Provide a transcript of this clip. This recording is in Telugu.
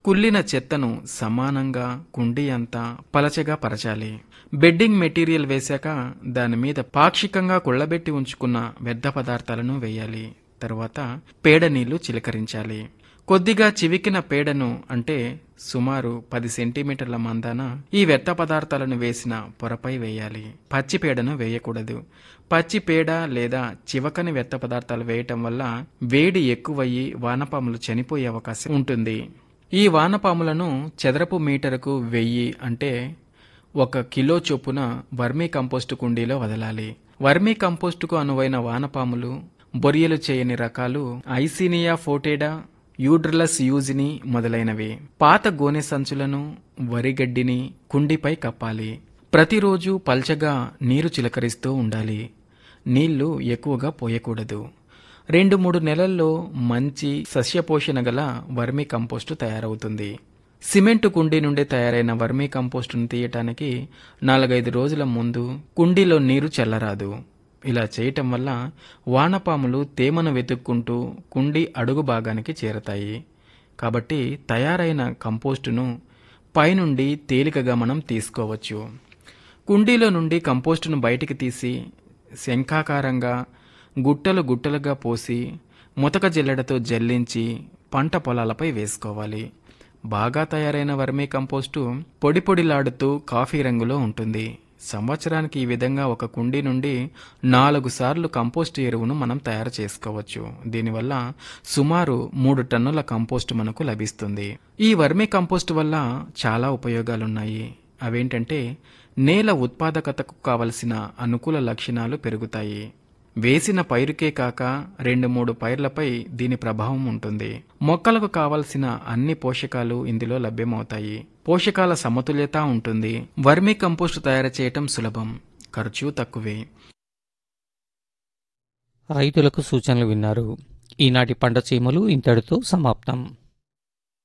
కుళ్ళిన చెత్తను సమానంగా కుండీ అంతా పలచగా పరచాలి బెడ్డింగ్ మెటీరియల్ వేశాక దాని మీద పాక్షికంగా కుళ్ళబెట్టి ఉంచుకున్న వ్యర్థ పదార్థాలను వేయాలి తర్వాత పేడ నీళ్లు చిలకరించాలి కొద్దిగా చివికిన పేడను అంటే సుమారు పది సెంటీమీటర్ల మందాన ఈ వ్యర్థ పదార్థాలను వేసిన పొరపై వేయాలి పచ్చి పేడను వేయకూడదు పచ్చి పేడ లేదా చివకని వ్యర్థ పదార్థాలు వేయటం వల్ల వేడి ఎక్కువయ్యి వానపాములు చనిపోయే అవకాశం ఉంటుంది ఈ వానపాములను చదరపు మీటరుకు వెయ్యి అంటే ఒక కిలో చొప్పున వర్మీ కంపోస్టు కుండీలో వదలాలి వర్మీ కంపోస్టుకు అనువైన వానపాములు బొరియలు చేయని రకాలు ఐసీనియా ఫోటేడా యూడ్రలస్ యూజిని మొదలైనవి పాత గోనె సంచులను వరిగడ్డిని కుండీపై కప్పాలి ప్రతిరోజు పల్చగా నీరు చిలకరిస్తూ ఉండాలి నీళ్లు ఎక్కువగా పోయకూడదు రెండు మూడు నెలల్లో మంచి సస్యపోషణ గల వర్మీ కంపోస్టు తయారవుతుంది సిమెంటు కుండీ నుండి తయారైన వర్మీ కంపోస్టును తీయటానికి నాలుగైదు రోజుల ముందు కుండీలో నీరు చల్లరాదు ఇలా చేయటం వల్ల వానపాములు తేమను వెతుక్కుంటూ కుండీ అడుగు భాగానికి చేరతాయి కాబట్టి తయారైన కంపోస్టును పైనుండి తేలికగా మనం తీసుకోవచ్చు కుండీలో నుండి కంపోస్టును బయటికి తీసి శంఖాకారంగా గుట్టలు గుట్టలుగా పోసి ముతక జల్లెడతో జల్లించి పంట పొలాలపై వేసుకోవాలి బాగా తయారైన వర్మీ కంపోస్టు పొడి పొడిలాడుతూ కాఫీ రంగులో ఉంటుంది సంవత్సరానికి ఈ విధంగా ఒక కుండీ నుండి నాలుగు సార్లు కంపోస్ట్ ఎరువును మనం తయారు చేసుకోవచ్చు దీనివల్ల సుమారు మూడు టన్నుల కంపోస్ట్ మనకు లభిస్తుంది ఈ వర్మీ కంపోస్ట్ వల్ల చాలా ఉపయోగాలున్నాయి అవేంటంటే నేల ఉత్పాదకతకు కావలసిన అనుకూల లక్షణాలు పెరుగుతాయి వేసిన పైరుకే కాక రెండు మూడు పైర్లపై దీని ప్రభావం ఉంటుంది మొక్కలకు కావలసిన అన్ని పోషకాలు ఇందులో లభ్యమవుతాయి పోషకాల సమతుల్యత ఉంటుంది వర్మీ కంపోస్ట్ తయారు చేయటం సులభం ఖర్చు తక్కువే రైతులకు సూచనలు విన్నారు ఈనాటి పంట చీమలు ఇంతటితో సమాప్తం